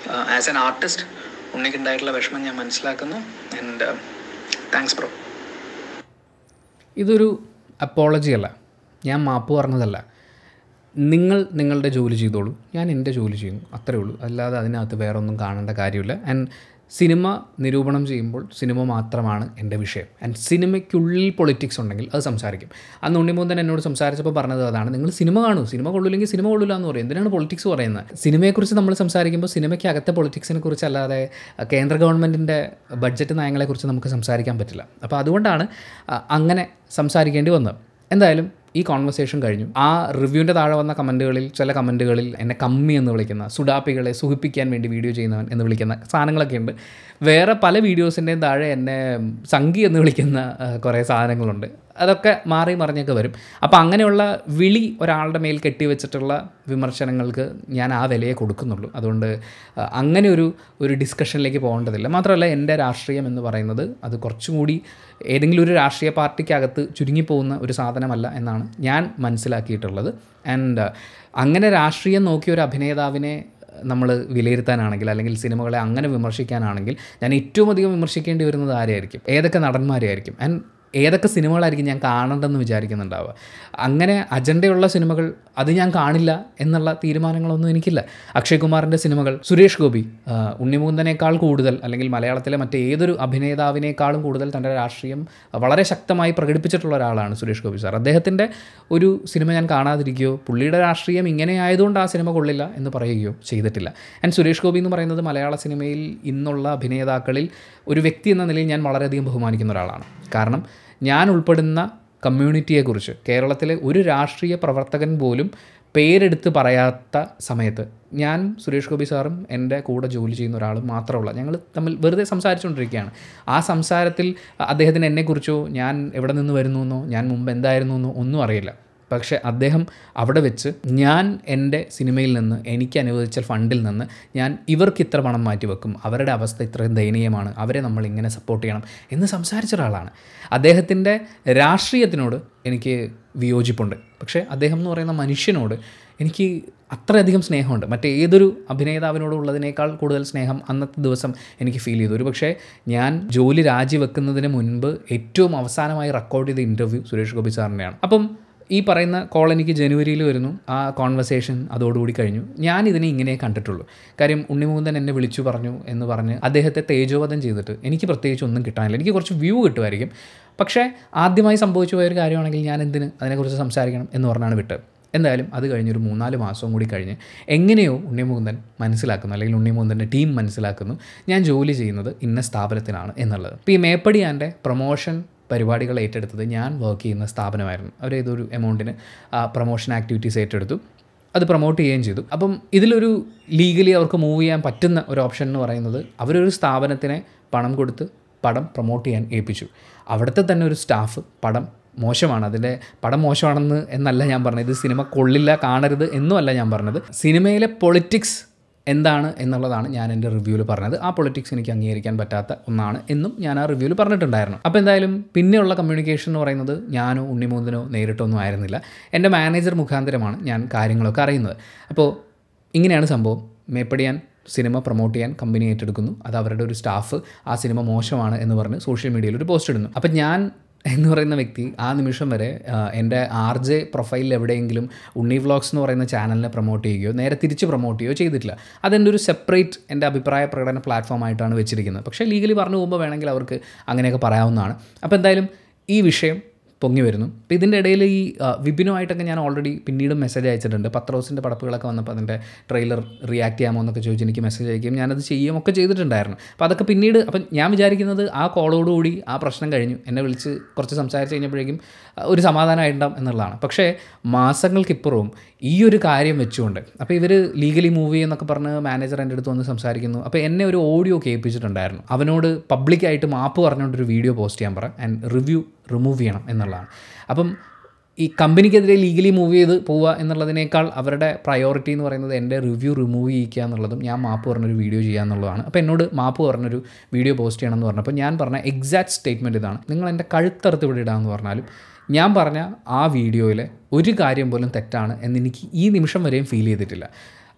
S2: ആസ് എൻ ആർട്ടിസ്റ്റ് ഉണ്ണിക്കുണ്ടായിട്ടുള്ള വിഷമം ഞാൻ മനസ്സിലാക്കുന്നു ആൻഡ് താങ്ക്സ് ബ്രോ
S1: ഇതൊരു അപ്പോളജി അല്ല ഞാൻ മാപ്പ് പറഞ്ഞതല്ല നിങ്ങൾ നിങ്ങളുടെ ജോലി ചെയ്തോളൂ ഞാൻ എൻ്റെ ജോലി ചെയ്യുന്നു അത്രേ ഉള്ളൂ അല്ലാതെ അതിനകത്ത് വേറെ ഒന്നും കാണേണ്ട കാര്യമില്ല ആൻഡ് സിനിമ നിരൂപണം ചെയ്യുമ്പോൾ സിനിമ മാത്രമാണ് എൻ്റെ വിഷയം ആൻഡ് സിനിമയ്ക്കുള്ളിൽ പൊളിറ്റിക്സ് ഉണ്ടെങ്കിൽ അത് സംസാരിക്കും അന്ന് ഉണ്ണിമൂന്തൻ എന്നോട് സംസാരിച്ചപ്പോൾ പറഞ്ഞത് അതാണ് നിങ്ങൾ സിനിമ കാണൂ സിനിമ കൊള്ളില്ലെങ്കിൽ സിനിമ കൊള്ളില്ല എന്ന് പറയും എന്തിനാണ് പൊളിറ്റിക്സ് പറയുന്നത് സിനിമയെക്കുറിച്ച് നമ്മൾ സംസാരിക്കുമ്പോൾ സിനിമയ്ക്ക് അകത്തെ പൊളിറ്റിക്സിനെ കുറിച്ച് അല്ലാതെ അഹ്, കേന്ദ്ര ഗവൺമെൻറ്റിൻ്റെ ബഡ്ജറ്റ് നയങ്ങളെക്കുറിച്ച് നമുക്ക് സംസാരിക്കാൻ പറ്റില്ല അപ്പോൾ അതുകൊണ്ടാണ് അഹ്, അങ്ങനെ സംസാരിക്കേണ്ടി വന്നത് എന്തായാലും ഈ കോൺവെർസേഷൻ കഴിഞ്ഞു ആ റിവ്യൂവിൻ്റെ താഴെ വന്ന കമൻറ്റുകളിൽ ചില കമൻറ്റുകളിൽ എന്നെ കമ്മി എന്ന് വിളിക്കുന്ന സുഡാപ്പികളെ സുഖിപ്പിക്കാൻ വേണ്ടി വീഡിയോ ചെയ്യുന്നവൻ എന്ന് വിളിക്കുന്ന സാധനങ്ങളൊക്കെ ഉണ്ട് വേറെ പല വീഡിയോസിൻ്റെയും താഴെ എന്നെ സംഗി എന്ന് വിളിക്കുന്ന ആ, കുറേ സാധനങ്ങളുണ്ട് അതൊക്കെ മാറി മറിഞ്ഞൊക്കെ വരും അപ്പോൾ അങ്ങനെയുള്ള വിളി ഒരാളുടെ മേൽ കെട്ടിവെച്ചിട്ടുള്ള വിമർശനങ്ങൾക്ക് ഞാൻ ആ വിലയെ കൊടുക്കുന്നുള്ളൂ അതുകൊണ്ട് ആ, അങ്ങനെ ഒരു ഒരു ഡിസ്കഷനിലേക്ക് പോകേണ്ടതില്ല മാത്രമല്ല എൻ്റെ രാഷ്ട്രീയം എന്ന് പറയുന്നത് അത് കുറച്ചും കൂടി ഏതെങ്കിലും ഒരു രാഷ്ട്രീയ പാർട്ടിക്കകത്ത് ചുരുങ്ങിപ്പോകുന്ന ഒരു സാധനമല്ല എന്നാണ് ഞാൻ മനസ്സിലാക്കിയിട്ടുള്ളത് ആൻഡ് അങ്ങനെ രാഷ്ട്രീയം നോക്കിയ ഒരു അഭിനേതാവിനെ നമ്മൾ വിലയിരുത്താനാണെങ്കിൽ അല്ലെങ്കിൽ സിനിമകളെ അങ്ങനെ വിമർശിക്കാനാണെങ്കിൽ ഞാൻ ഏറ്റവും അധികം വിമർശിക്കേണ്ടി വരുന്നത് ആരെയായിരിക്കും ഏതൊക്കെ നടന്മാരെയായിരിക്കും ആൻഡ് ഏതൊക്കെ സിനിമകളായിരിക്കും ഞാൻ കാണണ്ടെന്ന് വിചാരിക്കുന്നുണ്ടാവുക അങ്ങനെ അജണ്ടയുള്ള സിനിമകൾ അത് ഞാൻ കാണില്ല എന്നുള്ള തീരുമാനങ്ങളൊന്നും എനിക്കില്ല അക്ഷയ് കുമാറിൻ്റെ സിനിമകൾ സുരേഷ് ഗോപി ആ, ഉണ്ണിമുകുന്ദനേക്കാൾ കൂടുതൽ അല്ലെങ്കിൽ മലയാളത്തിലെ മറ്റേതൊരു അഭിനേതാവിനേക്കാളും കൂടുതൽ തൻ്റെ രാഷ്ട്രീയം വളരെ ശക്തമായി പ്രകടിപ്പിച്ചിട്ടുള്ള ഒരാളാണ് സുരേഷ് ഗോപി സാർ അദ്ദേഹത്തിൻ്റെ ഒരു സിനിമ ഞാൻ കാണാതിരിക്കുകയോ പുള്ളിയുടെ രാഷ്ട്രീയം ഇങ്ങനെ ആയതുകൊണ്ട് ആ സിനിമ കൊള്ളില്ല എന്ന് പറയുകയോ ചെയ്തിട്ടില്ല ആൻഡ് സുരേഷ് ഗോപി എന്ന് പറയുന്നത് മലയാള സിനിമയിൽ ഇന്നുള്ള അഭിനേതാക്കളിൽ ഒരു വ്യക്തി എന്ന നിലയിൽ ഞാൻ വളരെയധികം ബഹുമാനിക്കുന്ന ഒരാളാണ് കാരണം ഞാൻ ഉൾപ്പെടുന്ന കമ്മ്യൂണിറ്റിയെക്കുറിച്ച് കേരളത്തിലെ ഒരു രാഷ്ട്രീയ പ്രവർത്തകൻ പോലും പേരെടുത്ത് പറയാത്ത സമയത്ത് ഞാൻ സുരേഷ് ഗോപി സാറും എൻ്റെ കൂടെ ജോലി ചെയ്യുന്ന ഒരാളും മാത്രമുള്ള ഞങ്ങൾ തമ്മിൽ വെറുതെ സംസാരിച്ചുകൊണ്ടിരിക്കുകയാണ് ആ സംസാരത്തിൽ അദ്ദേഹത്തിന് എന്നെക്കുറിച്ചോ ഞാൻ എവിടെ നിന്ന് വരുന്നു എന്നോ ഞാൻ മുമ്പ് എന്തായിരുന്നു എന്നോ ഒന്നും അറിയില്ല പക്ഷേ അദ്ദേഹം അവിടെ വെച്ച് ഞാൻ എൻ്റെ സിനിമയിൽ നിന്ന് എനിക്ക് അനുവദിച്ച ഫണ്ടിൽ നിന്ന് ഞാൻ ഇവർക്ക് ഇത്ര പണം മാറ്റി വെക്കും അവരുടെ അവസ്ഥ ഇത്രയും ദയനീയമാണ് അവരെ നമ്മൾ ഇങ്ങനെ സപ്പോർട്ട് ചെയ്യണം എന്ന് സംസാരിച്ച ഒരാളാണ് അദ്ദേഹത്തിൻ്റെ രാഷ്ട്രീയത്തിനോട് എനിക്ക് വിയോജിപ്പുണ്ട് പക്ഷേ അദ്ദേഹം എന്ന് പറയുന്ന മനുഷ്യനോട് എനിക്ക് അത്രയധികം സ്നേഹമുണ്ട് മറ്റേതൊരു അഭിനേതാവിനോടുള്ളതിനേക്കാൾ കൂടുതൽ സ്നേഹം അന്നത്തെ ദിവസം എനിക്ക് ഫീൽ ചെയ്തു ഒരു പക്ഷേ ഞാൻ ജോലി രാജിവെക്കുന്നതിന് മുൻപ് ഏറ്റവും അവസാനമായി റെക്കോർഡ് ചെയ്ത ഇൻ്റർവ്യൂ സുരേഷ് ഗോപി സാറിൻ്റെയാണ് അപ്പം ഈ പറയുന്ന കോൾ എനിക്ക് ജനുവരിയിൽ വരുന്നു ആ കോൺവെർസേഷൻ അതോടുകൂടി കഴിഞ്ഞു ഞാൻ ഇതിനെ ഇങ്ങനെ കണ്ടിട്ടുള്ളൂ കാര്യം ഉണ്ണിമുകുന്ദൻ എന്നെ വിളിച്ചു പറഞ്ഞു എന്ന് പറഞ്ഞ് അദ്ദേഹത്തെ തേജോവധം ചെയ്തിട്ട് എനിക്ക് പ്രത്യേകിച്ച് ഒന്നും കിട്ടാനില്ല എനിക്ക് കുറച്ച് വ്യൂ കിട്ടുമായിരിക്കും പക്ഷേ ആദ്യമായി സംഭവിച്ചു പോയൊരു കാര്യമാണെങ്കിൽ ഞാൻ എന്തിന് അതിനെക്കുറിച്ച് സംസാരിക്കണം എന്ന് പറഞ്ഞാണ് വിട്ടത് എന്തായാലും അത് കഴിഞ്ഞൊരു മൂന്നാല് മാസവും കൂടി കഴിഞ്ഞ് എങ്ങനെയോ ഉണ്ണിമുകുന്ദൻ മനസ്സിലാക്കുന്നു അല്ലെങ്കിൽ ഉണ്ണിമുകുന്ദൻ്റെ ടീം മനസ്സിലാക്കുന്നു ഞാൻ ജോലി ചെയ്യുന്നത് ഇന്ന സ്ഥാപനത്തിനാണ് എന്നുള്ളത് ഇപ്പോൾ ഈ മേപ്പടിയാൻ്റെ പ്രൊമോഷൻ പരിപാടികൾ ഏറ്റെടുത്തത് ഞാൻ വർക്ക് ചെയ്യുന്ന സ്ഥാപനമായിരുന്നു അവർ ഏതൊരു എമൗണ്ടിന് പ്രൊമോഷൻ ആക്ടിവിറ്റീസ് ഏറ്റെടുത്തു അത് പ്രൊമോട്ട് ചെയ്യുകയും ചെയ്തു അപ്പം ഇതിലൊരു ലീഗലി അവർക്ക് മൂവ് ചെയ്യാൻ പറ്റുന്ന ഒരു ഓപ്ഷൻ എന്ന് പറയുന്നത് അവരൊരു സ്ഥാപനത്തിനെ പണം കൊടുത്ത് പടം പ്രൊമോട്ട് ചെയ്യാൻ ഏൽപ്പിച്ചു അവിടുത്തെ തന്നെ ഒരു സ്റ്റാഫ് പടം മോശമാണ് അതിൻ്റെ പടം മോശമാണെന്ന് എന്നല്ല ഞാൻ പറഞ്ഞത് ഇത് സിനിമ കൊള്ളില്ല കാണരുത് എന്നുമല്ല ഞാൻ പറഞ്ഞത് സിനിമയിലെ പൊളിറ്റിക്സ് എന്താണ് എന്നുള്ളതാണ് ഞാൻ എൻ്റെ റിവ്യൂവിൽ പറഞ്ഞത് ആ പൊളിറ്റിക്സ് എനിക്ക് അംഗീകരിക്കാൻ പറ്റാത്ത ഒന്നാണ് എന്നും ഞാൻ ആ റിവ്യൂവിൽ പറഞ്ഞിട്ടുണ്ടായിരുന്നു അപ്പോൾ എന്തായാലും പിന്നെയുള്ള കമ്മ്യൂണിക്കേഷൻ എന്ന് പറയുന്നത് ഞാനോ ഉണ്ണിമൂന്നിനോ നേരിട്ടൊന്നും ആയിരുന്നില്ല എൻ്റെ മാനേജർ മുഖാന്തരമാണ് ഞാൻ കാര്യങ്ങളൊക്കെ അറിയുന്നത് അപ്പോൾ ഇങ്ങനെയാണ് സംഭവം മേപ്പടിയാൻ സിനിമ പ്രൊമോട്ട് ചെയ്യാൻ കമ്പനി ഏറ്റെടുക്കുന്നു അത് അവരുടെ ഒരു സ്റ്റാഫ് ആ സിനിമ മോശമാണ് എന്ന് പറഞ്ഞ് സോഷ്യൽ മീഡിയയിൽ ഒരു പോസ്റ്റ് ഇടുന്നു അപ്പം ഞാൻ എന്ന് പറയുന്ന വ്യക്തി ആ നിമിഷം വരെ ആ, എൻ്റെ ആർ ജെ പ്രൊഫൈലിൽ എവിടെയെങ്കിലും ഉണ്ണി വ്ളോഗ്സ് എന്ന് പറയുന്ന ചാനലിനെ പ്രൊമോട്ട് ചെയ്യുകയോ നേരെ തിരിച്ച് പ്രൊമോട്ട് ചെയ്യുകയോ ചെയ്തിട്ടില്ല അതെൻ്റെ ഒരു സെപ്പറേറ്റ് എൻ്റെ അഭിപ്രായ പ്രകടന പ്ലാറ്റ്ഫോം ആയിട്ടാണ് വെച്ചിരിക്കുന്നത് പക്ഷേ ലീഗലി പറഞ്ഞു പോകുമ്പോൾ വേണമെങ്കിൽ അവർക്ക് അങ്ങനെയൊക്കെ പറയാവുന്നതാണ് അപ്പോൾ എന്തായാലും ഈ വിഷയം പൊങ്ങി വരുന്നു അപ്പോൾ ഇതിൻ്റെ ഇടയിൽ ഈ ആ, വിപിനുമായിട്ടൊക്കെ ഞാൻ ഓൾറെഡി പിന്നീടും മെസ്സേജ് അയച്ചിട്ടുണ്ട് പത്രോസിൻ്റെ പടപ്പുകളൊക്കെ വന്നപ്പോൾ അതിൻ്റെ ട്രെയിലർ റിയാക്ട് ചെയ്യാമോ എന്നൊക്കെ ചോദിച്ച് എനിക്ക് മെസ്സേജ് അയക്കുകയും ഞാനത് ചെയ്യുകയും ഒക്കെ ചെയ്തിട്ടുണ്ടായിരുന്നു അപ്പോൾ അതൊക്കെ പിന്നീട് അപ്പം ഞാൻ വിചാരിക്കുന്നത് ആ കോളോടുകൂടി ആ പ്രശ്നം കഴിഞ്ഞു എന്നെ വിളിച്ച് കുറച്ച് സംസാരിച്ച് കഴിഞ്ഞപ്പോഴേക്കും ആ, ഒരു സമാധാനമായിട്ടുണ്ടാവും എന്നുള്ളതാണ് പക്ഷേ മാസങ്ങൾക്കിപ്പുറവും ഈ ഒരു കാര്യം വെച്ചുകൊണ്ട് അപ്പോൾ ഇവർ ലീഗലി മൂവ് എന്നൊക്കെ പറഞ്ഞ് മാനേജർ എൻ്റെ അടുത്ത് വന്ന് സംസാരിക്കുന്നു അപ്പോൾ എന്നെ ഒരു ഓഡിയോ കേൾപ്പിച്ചിട്ടുണ്ടായിരുന്നു അവനോട് പബ്ലിക്കായിട്ട് മാപ്പ് പറഞ്ഞുകൊണ്ടൊരു വീഡിയോ പോസ്റ്റ് ചെയ്യാൻ പറ ആൻഡ് റിവ്യൂ റിമൂവ് ചെയ്യണം എന്നുള്ളതാണ് അപ്പം ഈ കമ്പനിക്കെതിരെ ലീഗലി മൂവ് ചെയ്ത് പോവുക എന്നുള്ളതിനേക്കാൾ അവരുടെ പ്രയോറിറ്റി എന്ന് പറയുന്നത് എൻ്റെ റിവ്യൂ റിമൂവ് ചെയ്യിക്കുക എന്നുള്ളതും ഞാൻ മാപ്പ് പറഞ്ഞൊരു വീഡിയോ ചെയ്യുക എന്നുള്ളതാണ് അപ്പോൾ എന്നോട് മാപ്പ് പറഞ്ഞൊരു വീഡിയോ പോസ്റ്റ് ചെയ്യണം എന്ന് പറഞ്ഞപ്പോൾ ഞാൻ പറഞ്ഞ എക്സാക്ട് സ്റ്റേറ്റ്മെൻറ്റ് ഇതാണ് നിങ്ങൾ എൻ്റെ കഴുത്തറുത്ത് ഇവിടെ ഇടാമെന്ന് പറഞ്ഞാലും ഞാൻ പറഞ്ഞ ആ വീഡിയോയിലെ ഒരു കാര്യം പോലും തെറ്റാണ് എന്ന് എനിക്ക് ഈ നിമിഷം വരെയും ഫീൽ ചെയ്തിട്ടില്ല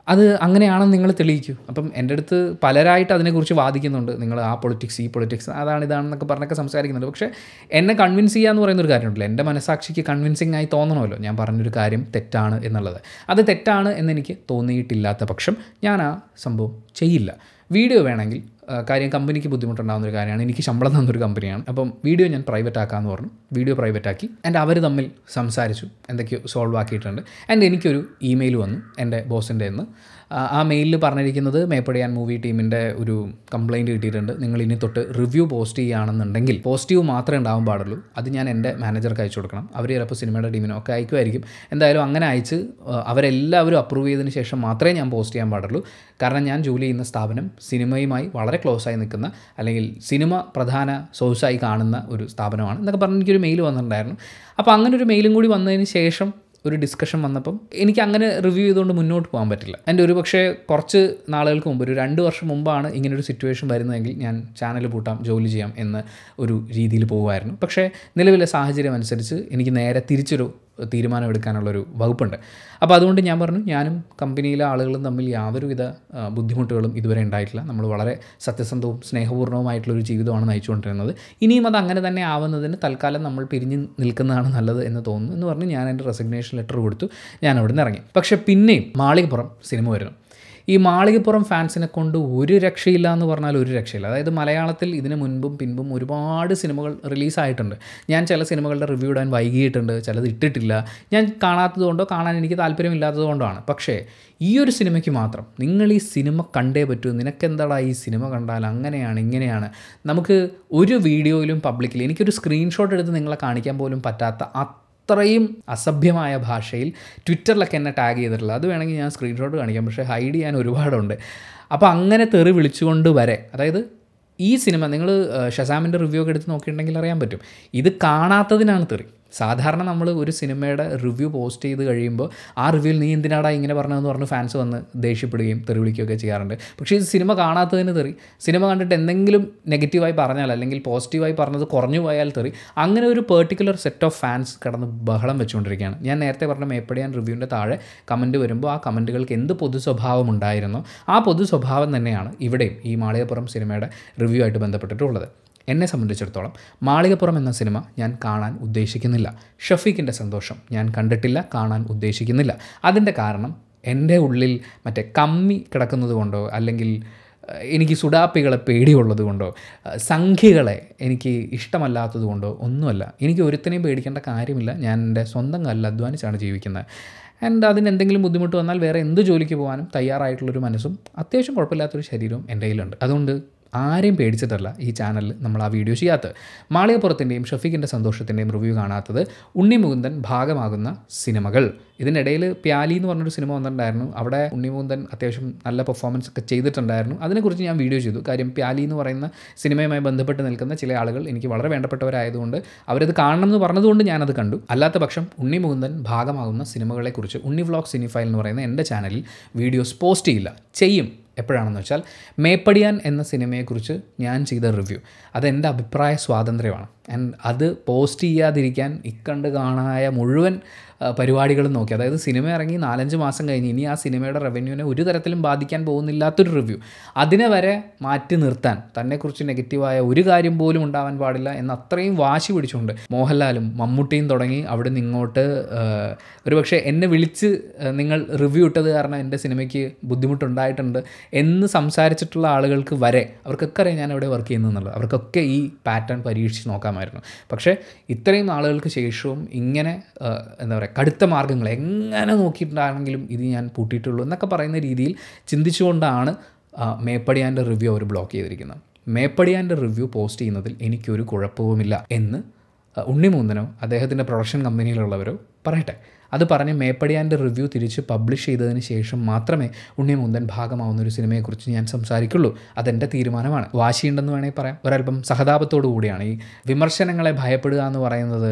S1: അത് അങ്ങനെയാണെന്ന് നിങ്ങൾ തെളിയിക്കൂ അപ്പം എൻ്റെ അടുത്ത് പലരായിട്ട് അതിനെക്കുറിച്ച് വാദിക്കുന്നുണ്ട് നിങ്ങൾ ആ പൊളിറ്റിക്സ് ഈ പൊളിറ്റിക്സ് അതാണ് ഇതാണെന്നൊക്കെ പറഞ്ഞൊക്കെ സംസാരിക്കുന്നുണ്ട് പക്ഷേ എന്നെ കൺവിൻസ് ചെയ്യുക എന്ന് പറയുന്ന ഒരു കാര്യമുണ്ടല്ലോ എൻ്റെ മനസാക്ഷിക്ക് കൺവിൻസിങ് ആയി തോന്നണമല്ലോ ഞാൻ പറഞ്ഞൊരു കാര്യം തെറ്റാണ് എന്നുള്ളത് അത് തെറ്റാണ് എന്നെനിക്ക് തോന്നിയിട്ടില്ലാത്ത പക്ഷം ഞാൻ ആ സംഭവം ചെയ്യില്ല വീഡിയോ വേണമെങ്കിൽ ആ, കാര്യം കമ്പനിക്ക് ബുദ്ധിമുട്ടുണ്ടാകുന്ന ഒരു കാര്യമാണ് എനിക്ക് ശമ്പളം തന്നൊരു കമ്പനിയാണ് അപ്പം വീഡിയോ ഞാൻ പ്രൈവറ്റ് ആക്കാമെന്ന് പറഞ്ഞു വീഡിയോ പ്രൈവറ്റ് ആക്കി ആൻഡ് അവർ തമ്മിൽ സംസാരിച്ചു എന്തൊക്കെയോ സോൾവ് ആക്കിയിട്ടുണ്ട് ആൻഡ് എനിക്കൊരു ഇമെയിൽ വന്നു എൻ്റെ ബോസിൻ്റെ നിന്ന് ആ- ആ മെയിലിൽ പറഞ്ഞിരിക്കുന്നത് മേപ്പടിയാൻ മൂവി ടീമിൻ്റെ ഒരു കംപ്ലയിൻറ്റ് കിട്ടിയിട്ടുണ്ട് നിങ്ങൾ ഇനി തൊട്ട് റിവ്യൂ പോസ്റ്റ് ചെയ്യുകയാണെന്നുണ്ടെങ്കിൽ പോസിറ്റീവ് മാത്രമേ ഉണ്ടാവാൻ പാടുള്ളൂ അത് ഞാൻ എൻ്റെ മാനേജർക്ക് അയച്ചു കൊടുക്കണം അവർ ചിലപ്പോൾ സിനിമയുടെ ടീമിനോ ഒക്കെ അയക്കുമായിരിക്കും എന്തായാലും അങ്ങനെ അയച്ച് ആ, അവരെല്ലാവരും അപ്രൂവ് ചെയ്തതിന് ശേഷം മാത്രമേ ഞാൻ പോസ്റ്റ് ചെയ്യാൻ പാടുള്ളൂ കാരണം ഞാൻ ജോലി ചെയ്യുന്ന സ്ഥാപനം സിനിമയുമായി വളരെ ക്ലോസ് ആയി നിൽക്കുന്ന അല്ലെങ്കിൽ സിനിമ പ്രധാന സോഴ്സായി കാണുന്ന ഒരു സ്ഥാപനമാണ് എന്നൊക്കെ പറഞ്ഞ് എനിക്കൊരു മെയിൽ വന്നിട്ടുണ്ടായിരുന്നു അപ്പോൾ അങ്ങനെ ഒരു മെയിലും കൂടി വന്നതിന് ശേഷം ഒരു ഡിസ്കഷൻ വന്നപ്പം എനിക്ക് അങ്ങനെ റിവ്യൂ ചെയ്തുകൊണ്ട് മുന്നോട്ട് പോകാൻ പറ്റില്ല എൻ്റെ ഒരു പക്ഷേ കുറച്ച് നാളുകൾക്ക് മുമ്പ് ഒരു രണ്ട് വർഷം മുമ്പാണ് ഇങ്ങനൊരു സിറ്റുവേഷൻ വരുന്നതെങ്കിൽ ഞാൻ ചാനൽ പൂട്ടാം ജോലി ചെയ്യാം എന്ന് ഒരു രീതിയിൽ പോകുമായിരുന്നു പക്ഷേ നിലവിലെ സാഹചര്യം അനുസരിച്ച് എനിക്ക് നേരെ തിരിച്ചൊരു തീരുമാനമെടുക്കാനുള്ളൊരു വകുപ്പുണ്ട് അപ്പോൾ അതുകൊണ്ട് ഞാൻ പറഞ്ഞു ഞാനും കമ്പനിയിലെ ആളുകളും തമ്മിൽ യാതൊരുവിധ ആ, ബുദ്ധിമുട്ടുകളും ഇതുവരെ ഉണ്ടായിട്ടില്ല നമ്മൾ വളരെ സത്യസന്ധവും സ്നേഹപൂർണ്ണവുമായിട്ടുള്ള ഒരു ജീവിതമാണ് നയിച്ചുകൊണ്ടിരുന്നത് ഇനിയും അത് അങ്ങനെ തന്നെ ആവുന്നതിന് തൽക്കാലം നമ്മൾ പിരിഞ്ഞ് നിൽക്കുന്നതാണ് നല്ലത് എന്ന് തോന്നുന്നു എന്ന് പറഞ്ഞ് ഞാൻ എൻ്റെ റെസിഗ്നേഷൻ ലെറ്റർ കൊടുത്തു ഞാൻ അവിടെ നിന്ന് ഇറങ്ങി പക്ഷേ പിന്നെയും മാളികപ്പുറം സിനിമ വരുന്നു ഈ മാളികപ്പുറം ഫാൻസിനെ കൊണ്ട് ഒരു രക്ഷയില്ല എന്ന് പറഞ്ഞാൽ ഒരു രക്ഷയില്ല അതായത് മലയാളത്തിൽ ഇതിന് മുൻപും പിൻപും ഒരുപാട് സിനിമകൾ റിലീസായിട്ടുണ്ട് ഞാൻ ചില സിനിമകളുടെ റിവ്യൂ ഇടാൻ വൈകിയിട്ടുണ്ട് ചിലത് ഇട്ടിട്ടില്ല ഞാൻ കാണാത്തതുകൊണ്ടോ കാണാൻ എനിക്ക് താല്പര്യമില്ലാത്തതുകൊണ്ടാണ് പക്ഷേ ഈ ഒരു സിനിമയ്ക്ക് മാത്രം നിങ്ങൾ ഈ സിനിമ കണ്ടേ പറ്റൂ നിനക്കെന്താടാ ഈ സിനിമ കണ്ടാൽ അങ്ങനെയാണ് ഇങ്ങനെയാണ് നമുക്ക് ഒരു വീഡിയോയിലും പബ്ലിക്കിൽ എനിക്കൊരു സ്ക്രീൻഷോട്ട് എടുത്ത് നിങ്ങളെ കാണിക്കാൻ പോലും പറ്റാത്ത അത്രയും അസഭ്യമായ ഭാഷയിൽ ട്വിറ്ററിലൊക്കെ എന്നെ ടാഗ് ചെയ്തിട്ടുള്ളത് അത് വേണമെങ്കിൽ ഞാൻ സ്ക്രീൻഷോട്ട് കാണിക്കാം പക്ഷേ ഹൈഡ് ചെയ്യാൻ ഒരുപാടുണ്ട് അപ്പോൾ അങ്ങനെ തെറി വിളിച്ചുകൊണ്ട് വരെ അതായത് ഈ സിനിമ നിങ്ങൾ ഷസാമിൻ്റെ റിവ്യൂ ഒക്കെ എടുത്ത് നോക്കിയിട്ടുണ്ടെങ്കിൽ അറിയാൻ പറ്റും ഇത് കാണാത്തതിനാണ് തെറി സാധാരണ നമ്മൾ ഒരു സിനിമയുടെ റിവ്യൂ പോസ്റ്റ് ചെയ്ത് കഴിയുമ്പോൾ ആ റിവ്യൂവിൽ നീ എന്തിനാടാ ഇങ്ങനെ പറഞ്ഞതെന്ന് പറഞ്ഞ് ഫാൻസ് വന്ന് ദേഷ്യപ്പെടുകയും തെറി വിളിക്കുകയൊക്കെ ചെയ്യാറുണ്ട് പക്ഷേ ഇത് സിനിമ കാണാത്തതിന് തെറി സിനിമ കണ്ടിട്ട് എന്തെങ്കിലും നെഗറ്റീവായി പറഞ്ഞാൽ അല്ലെങ്കിൽ പോസിറ്റീവായി പറഞ്ഞത് കുറഞ്ഞു പോയാൽ തെറി അങ്ങനെ ഒരു പെർട്ടിക്കുലർ സെറ്റ് ഓഫ് ഫാൻസ് കിടന്ന് ബഹളം വെച്ചുകൊണ്ടിരിക്കുകയാണ് ഞാൻ നേരത്തെ പറഞ്ഞ മേപ്പടിയാൻ റിവ്യൂവിൻ്റെ താഴെ കമൻറ്റ് വരുമ്പോൾ ആ കമൻറ്റുകൾക്ക് എന്ത് പൊതു സ്വഭാവം ഉണ്ടായിരുന്നോ ആ പൊതു സ്വഭാവം തന്നെയാണ് ഇവിടെയും ഈ മാളികപ്പുറം സിനിമയുടെ റിവ്യൂ ആയിട്ട് ബന്ധപ്പെട്ടിട്ടുള്ളത് എന്നെ സംബന്ധിച്ചിടത്തോളം മാളികപ്പുറം എന്ന സിനിമ ഞാൻ കാണാൻ ഉദ്ദേശിക്കുന്നില്ല ഷഫീഖിൻ്റെ സന്തോഷം ഞാൻ കണ്ടിട്ടില്ല കാണാൻ ഉദ്ദേശിക്കുന്നില്ല അതിൻ്റെ കാരണം എൻ്റെ ഉള്ളിൽ മറ്റേ കമ്മി കിടക്കുന്നത് കൊണ്ടോ അല്ലെങ്കിൽ ഏഹ്, എനിക്ക് സുഡാപ്പികളെ പേടിയുള്ളത് കൊണ്ടോ ഏഹ്, സംഖ്യകളെ എനിക്ക് ഇഷ്ടമല്ലാത്തത് കൊണ്ടോ ഒന്നുമല്ല എനിക്ക് ഒരുത്തനെയും പേടിക്കേണ്ട കാര്യമില്ല ഞാൻ എൻ്റെ സ്വന്തം കാലിൽ അധ്വാനിച്ചാണ് ജീവിക്കുന്നത് ആൻഡ് അതിന് എന്തെങ്കിലും ബുദ്ധിമുട്ട് വന്നാൽ വേറെ എന്ത് ജോലിക്ക് പോകാനും തയ്യാറായിട്ടുള്ളൊരു മനസ്സും അത്യാവശ്യം കുഴപ്പമില്ലാത്തൊരു ശരീരവും എൻ്റെ കയ്യിലുണ്ട് അതുകൊണ്ട് ആരെയും പേടിച്ചിട്ടല്ല ഈ ചാനലിൽ നമ്മൾ ആ വീഡിയോ ചെയ്യാത്തത് മാളികപ്പുറത്തിൻ്റെയും ഷഫീഖിൻ്റെ സന്തോഷത്തിൻ്റെയും റിവ്യൂ കാണാത്തത് ഉണ്ണി മുകുന്ദൻ ഭാഗമാകുന്ന സിനിമകൾ ഇതിനിടയിൽ പ്യാലി എന്ന് പറഞ്ഞൊരു സിനിമ വന്നിട്ടുണ്ടായിരുന്നു അവിടെ ഉണ്ണി മുകുന്ദൻ അത്യാവശ്യം നല്ല പെർഫോമൻസ് ഒക്കെ ചെയ്തിട്ടുണ്ടായിരുന്നു അതിനെക്കുറിച്ച് ഞാൻ വീഡിയോ ചെയ്തു കാര്യം പ്യാലി എന്ന് പറയുന്ന സിനിമയുമായി ബന്ധപ്പെട്ട് നിൽക്കുന്ന ചില ആളുകൾ എനിക്ക് വളരെ വേണ്ടപ്പെട്ടവരായതുകൊണ്ട് അവരത് കാണണം എന്ന് പറഞ്ഞതുകൊണ്ട് ഞാനത് കണ്ടു അല്ലാത്ത പക്ഷം ഉണ്ണി മുകുന്ദൻ ഭാഗമാകുന്ന സിനിമകളെക്കുറിച്ച് ഉണ്ണി വ്ളോഗ് സിനിഫൈൽ എന്ന് പറയുന്ന എൻ്റെ ചാനലിൽ വീഡിയോസ് പോസ്റ്റ് ചെയ്യില്ല ചെയ്യും എപ്പോഴാണെന്ന് വെച്ചാൽ മേപ്പടിയാൻ എന്ന സിനിമയെക്കുറിച്ച് ഞാൻ ചെയ്ത റിവ്യൂ അതെൻ്റെ അഭിപ്രായ സ്വാതന്ത്ര്യമാണ് ആൻഡ് അത് പോസ്റ്റ് ചെയ്യാതിരിക്കാൻ ഇക്കണ്ട് കാണായ മുഴുവൻ ആ, പരിപാടികളും നോക്കി അതായത് സിനിമ ഇറങ്ങി നാലഞ്ച് മാസം കഴിഞ്ഞ് ഇനി ആ സിനിമയുടെ റവന്യൂവിനെ ഒരു തരത്തിലും ബാധിക്കാൻ പോകുന്നില്ലാത്തൊരു റിവ്യൂ അതിനെ വരെ മാറ്റി നിർത്താൻ തന്നെക്കുറിച്ച് നെഗറ്റീവായ ഒരു കാര്യം പോലും ഉണ്ടാവാൻ പാടില്ല എന്ന് അത്രയും വാശി പിടിച്ചുകൊണ്ട് മോഹൻലാലും മമ്മൂട്ടിയും തുടങ്ങി അവിടെ നിന്ന് ഇങ്ങോട്ട് ആ, ഒരുപക്ഷെ എന്നെ വിളിച്ച് ആ, നിങ്ങൾ റിവ്യൂ ഇട്ടത് കാരണം എൻ്റെ സിനിമയ്ക്ക് ബുദ്ധിമുട്ടുണ്ടായിട്ടുണ്ട് എന്ന് സംസാരിച്ചിട്ടുള്ള ആളുകൾക്ക് വരെ അവർക്കൊക്കെ അറിയാം ഞാൻ എവിടെ വർക്ക് ചെയ്യുന്നതെന്നുള്ളത് അവർക്കൊക്കെ ഈ പാറ്റേൺ പരീക്ഷിച്ച് നോക്കാമായിരുന്നു പക്ഷേ ഇത്രയും നാളുകൾക്ക് ശേഷവും ഇങ്ങനെ ആ, എന്താ പറയുക കടുത്ത മാർഗ്ഗങ്ങൾ എങ്ങനെ നോക്കിയിട്ടുണ്ടാണെങ്കിലും ഇത് ഞാൻ പൂട്ടിയിട്ടുള്ളൂ എന്നൊക്കെ പറയുന്ന രീതിയിൽ ചിന്തിച്ചുകൊണ്ടാണ് ആ, മേപ്പടിയാൻ്റെ റിവ്യൂ അവർ ബ്ലോക്ക് ചെയ്തിരിക്കുന്നത് മേപ്പടിയാൻ്റെ റിവ്യൂ പോസ്റ്റ് ചെയ്യുന്നതിൽ എനിക്കൊരു കുഴപ്പവുമില്ല എന്ന് ആ, ഉണ്ണിമൂന്നനോ അദ്ദേഹത്തിൻ്റെ പ്രൊഡക്ഷൻ കമ്പനിയിലുള്ളവരോ പറയട്ടെ അത് പറഞ്ഞ് മേപ്പടിയാൻ്റെ റിവ്യൂ തിരിച്ച് പബ്ലിഷ് ചെയ്തതിന് ശേഷം മാത്രമേ ഉണ്ണിമുന്തൻ ഭാഗമാവുന്ന ഒരു സിനിമയെക്കുറിച്ച് ഞാൻ സംസാരിക്കുള്ളൂ അതെൻ്റെ തീരുമാനമാണ് വാശിയുണ്ടെന്ന് വേണമെങ്കിൽ പറയാം ഒരല്പം സഹതാപത്തോടു കൂടിയാണ് ഈ വിമർശനങ്ങളെ ഭയപ്പെടുക എന്ന് പറയുന്നത്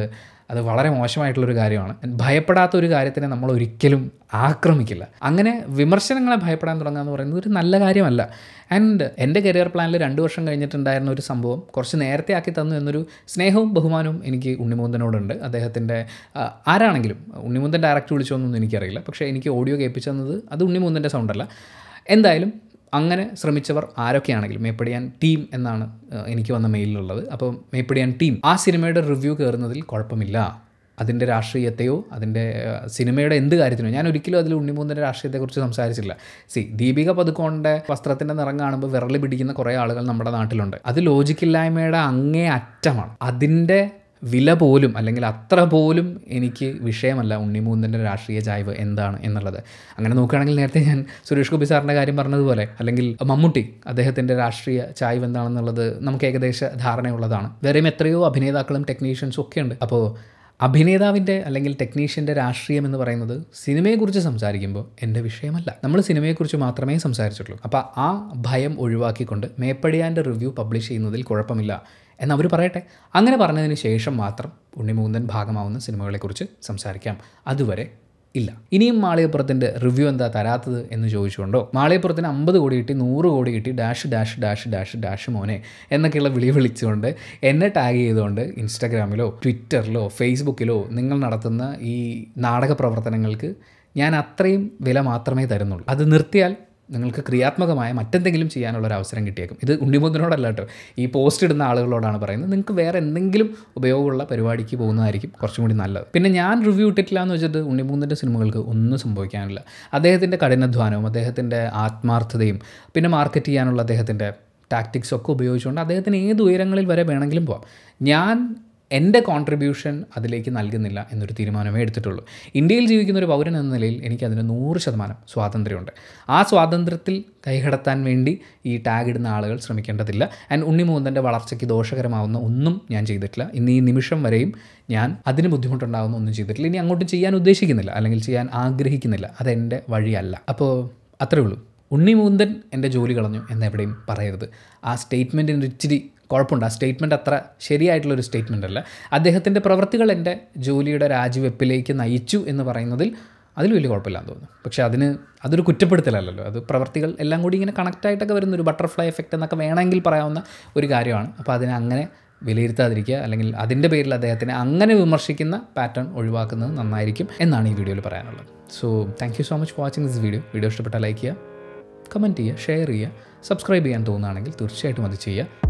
S1: അത് വളരെ മോശമായിട്ടുള്ളൊരു കാര്യമാണ് ഭയപ്പെടാത്ത ഒരു കാര്യത്തിനെ നമ്മൾ ഒരിക്കലും ആക്രമിക്കില്ല അങ്ങനെ വിമർശനങ്ങളെ ഭയപ്പെടാൻ തുടങ്ങുക എന്ന് പറയുന്നത് ഒരു നല്ല കാര്യമല്ല ആൻഡ് എൻ്റെ കരിയർ പ്ലാനിൽ രണ്ട് വർഷം കഴിഞ്ഞിട്ടുണ്ടായിരുന്ന ഒരു സംഭവം കുറച്ച് നേരത്തെ ആക്കി തന്നു എന്നൊരു സ്നേഹവും ബഹുമാനവും എനിക്ക് ഉണ്ണിമൂന്തനോടുണ്ട് അദ്ദേഹത്തിൻ്റെ ആ, ആരാണെങ്കിലും ഉണ്ണിമൂന്തൻ ഡയറക്റ്റ് വിളിച്ചോന്നൊന്നും എനിക്കറിയില്ല പക്ഷേ എനിക്ക് ഓഡിയോ കേൾപ്പിച്ചു തന്നത് അത് ഉണ്ണിമൂന്തൻ്റെ സൗണ്ടല്ല എന്തായാലും അങ്ങനെ ശ്രമിച്ചവർ ആരൊക്കെയാണെങ്കിലും മേപ്പടിയാൻ ടീം എന്നാണ് ആ, എനിക്ക് വന്ന മെയിലിലുള്ളത് അപ്പോൾ മേപ്പടിയാൻ ടീം ആ സിനിമയുടെ റിവ്യൂ കയറുന്നതിൽ കുഴപ്പമില്ല അതിൻ്റെ രാഷ്ട്രീയത്തെയോ അതിൻ്റെ ആ, സിനിമയുടെ എന്ത് കാര്യത്തിനോ ഞാൻ ഒരിക്കലും അതിൽ ഉണ്ണിമൂന്നിൻ്റെ രാഷ്ട്രീയത്തെക്കുറിച്ച് സംസാരിച്ചില്ല സി ദീപിക പതുക്കോണിൻ്റെ വസ്ത്രത്തിൻ്റെ നിറം കാണുമ്പോൾ വിരളി പിടിക്കുന്ന കുറേ ആളുകൾ നമ്മുടെ നാട്ടിലുണ്ട് അത് ലോജിക്കില്ലായ്മയുടെ അങ്ങേ അറ്റമാണ് അതിൻ്റെ വില പോലും അല്ലെങ്കിൽ അത്ര പോലും എനിക്ക് വിഷയമല്ല ഉണ്ണിമൂന്നിൻ്റെ രാഷ്ട്രീയ ചായ്വ് എന്താണ് എന്നുള്ളത് അങ്ങനെ നോക്കുകയാണെങ്കിൽ നേരത്തെ ഞാൻ സുരേഷ് ഗോപി സാറിൻ്റെ കാര്യം പറഞ്ഞതുപോലെ അല്ലെങ്കിൽ മമ്മൂട്ടി അദ്ദേഹത്തിൻ്റെ രാഷ്ട്രീയ ചായ്വ് എന്താണെന്നുള്ളത് നമുക്ക് ഏകദേശ ധാരണയുള്ളതാണ് വേറെയും എത്രയോ അഭിനേതാക്കളും ടെക്നീഷ്യൻസും ഒക്കെ ഉണ്ട് അപ്പോൾ അഭിനേതാവിൻ്റെ അല്ലെങ്കിൽ ടെക്നീഷ്യൻ്റെ രാഷ്ട്രീയം എന്ന് പറയുന്നത് സിനിമയെക്കുറിച്ച് സംസാരിക്കുമ്പോൾ എൻ്റെ വിഷയമല്ല നമ്മൾ സിനിമയെക്കുറിച്ച് മാത്രമേ സംസാരിച്ചിട്ടുള്ളൂ അപ്പോൾ ആ ഭയം ഒഴിവാക്കിക്കൊണ്ട് മേപ്പടിയാൻ്റെ റിവ്യൂ പബ്ലിഷ് ചെയ്യുന്നതിൽ കുഴപ്പമില്ല എന്നവർ പറയട്ടെ അങ്ങനെ പറഞ്ഞതിന് ശേഷം മാത്രം ഉണ്ണിമൂന്തൻ ഭാഗമാവുന്ന സിനിമകളെക്കുറിച്ച് സംസാരിക്കാം അതുവരെ ഇല്ല ഇനിയും മാളികപ്പുറത്തിൻ്റെ റിവ്യൂ എന്താ തരാത്തത് എന്ന് ചോദിച്ചുകൊണ്ടോ മാളികപ്പുറത്തിന് അമ്പത് കോടി കിട്ടി നൂറ് കോടി കിട്ടി dash dash dash dash dash മോനെ എന്നൊക്കെയുള്ള വിളി വിളിച്ചുകൊണ്ട് എന്നെ ടാഗ് ചെയ്തുകൊണ്ട് ഇൻസ്റ്റാഗ്രാമിലോ ട്വിറ്ററിലോ ഫേസ്ബുക്കിലോ നിങ്ങൾ നടത്തുന്ന ഈ നാടക പ്രവർത്തനങ്ങൾക്ക് ഞാൻ അത്രയും വില മാത്രമേ തരുന്നുള്ളൂ അത് നിർത്തിയാൽ നിങ്ങൾക്ക് ക്രിയാത്മകമായ മറ്റെന്തെങ്കിലും ചെയ്യാനുള്ള ഒരു അവസരം കിട്ടിയേക്കും ഇത് ഉണ്ണിമുന്തനോടല്ല കേട്ടോ ഈ പോസ്റ്റ് ഇടുന്ന ആളുകളോടാണ് പറയുന്നത് നിങ്ങൾക്ക് വേറെ എന്തെങ്കിലും ഉപയോഗമുള്ള പരിപാടിക്ക് പോകുന്നതായിരിക്കും കുറച്ചും കൂടി നല്ലത് പിന്നെ ഞാൻ റിവ്യൂ ഇട്ടിട്ടില്ല എന്ന് വെച്ചിട്ട് ഉണ്ണിമുന്തൻ്റെ സിനിമകൾക്ക് ഒന്നും സംഭവിക്കാനില്ല അദ്ദേഹത്തിൻ്റെ കഠിനാധ്വാനവും അദ്ദേഹത്തിൻ്റെ ആത്മാർത്ഥതയും പിന്നെ മാർക്കറ്റ് ചെയ്യാനുള്ള അദ്ദേഹത്തിൻ്റെ ടാക്ടിക്സ് ഒക്കെ ഉപയോഗിച്ചുകൊണ്ട് അദ്ദേഹത്തിന് ഏത് ഉയരങ്ങളിൽ വരെ വേണമെങ്കിലും പോവാം ഞാൻ എൻ്റെ കോൺട്രിബ്യൂഷൻ അതിലേക്ക് നൽകുന്നില്ല എന്നൊരു തീരുമാനമേ എടുത്തിട്ടുള്ളൂ ഇന്ത്യയിൽ ജീവിക്കുന്ന ഒരു പൗരൻ എന്ന നിലയിൽ എനിക്കതിന് നൂറ് ശതമാനം സ്വാതന്ത്ര്യമുണ്ട് ആ സ്വാതന്ത്ര്യത്തിൽ കൈകടത്താൻ വേണ്ടി ഈ ടാഗ് ഇടുന്ന ആളുകൾ ശ്രമിക്കേണ്ടതില്ല ആൻഡ് ഉണ്ണിമൂന്തൻ്റെ വളർച്ചയ്ക്ക് ദോഷകരമാവുന്ന ഒന്നും ഞാൻ ചെയ്തിട്ടില്ല ഇന്ന് ഈ നിമിഷം വരെയും ഞാൻ അതിന് ബുദ്ധിമുട്ടുണ്ടാകുന്ന ഒന്നും ചെയ്തിട്ടില്ല ഇനി അങ്ങോട്ട് ചെയ്യാൻ ഉദ്ദേശിക്കുന്നില്ല അല്ലെങ്കിൽ ചെയ്യാൻ ആഗ്രഹിക്കുന്നില്ല അതെൻ്റെ വഴിയല്ല അപ്പോൾ അത്രേ ഉള്ളൂ ഉണ്ണിമൂന്തൻ എൻ്റെ ജോലി കളഞ്ഞു എന്നെവിടെയും പറയരുത് ആ സ്റ്റേറ്റ്മെൻറ്റിന് ഇച്ചിരി കുഴപ്പമുണ്ട് ആ സ്റ്റേറ്റ്മെൻറ്റ് അത്ര ശരിയായിട്ടുള്ളൊരു സ്റ്റേറ്റ്മെൻ്റ് അല്ല അദ്ദേഹത്തിൻ്റെ പ്രവൃത്തികൾ എൻ്റെ ജോലിയുടെ രാജിവെപ്പിലേക്ക് നയിച്ചു എന്ന് പറയുന്നതിൽ അതിൽ വലിയ കുഴപ്പമില്ലാന്ന് തോന്നുന്നു പക്ഷേ അതിന് അതൊരു കുറ്റപ്പെടുത്തലല്ലല്ലോ അത് പ്രവർത്തികൾ എല്ലാം കൂടി ഇങ്ങനെ കണക്റ്റായിട്ടൊക്കെ വരുന്ന ഒരു ബട്ടർഫ്ലൈ എഫക്റ്റ് എന്നൊക്കെ വേണമെങ്കിൽ പറയാവുന്ന ഒരു കാര്യമാണ് അപ്പോൾ അതിനെ അങ്ങനെ വിലയിരുത്താതിരിക്കുക അല്ലെങ്കിൽ അതിൻ്റെ പേരിൽ അദ്ദേഹത്തിനെ അങ്ങനെ വിമർശിക്കുന്ന പാറ്റേൺ ഒഴിവാക്കുന്നത് നന്നായിരിക്കും എന്നാണ് ഈ വീഡിയോയിൽ പറയാനുള്ളത് so thank you so much for watching this video video ഇഷ്ടപ്പെട്ടാൽ ലൈക്ക് ചെയ്യുക കമൻറ്റ് ചെയ്യുക ഷെയർ ചെയ്യുക സബ്സ്ക്രൈബ് ചെയ്യാൻ തോന്നുകയാണെങ്കിൽ തീർച്ചയായിട്ടും അത് ചെയ്യുക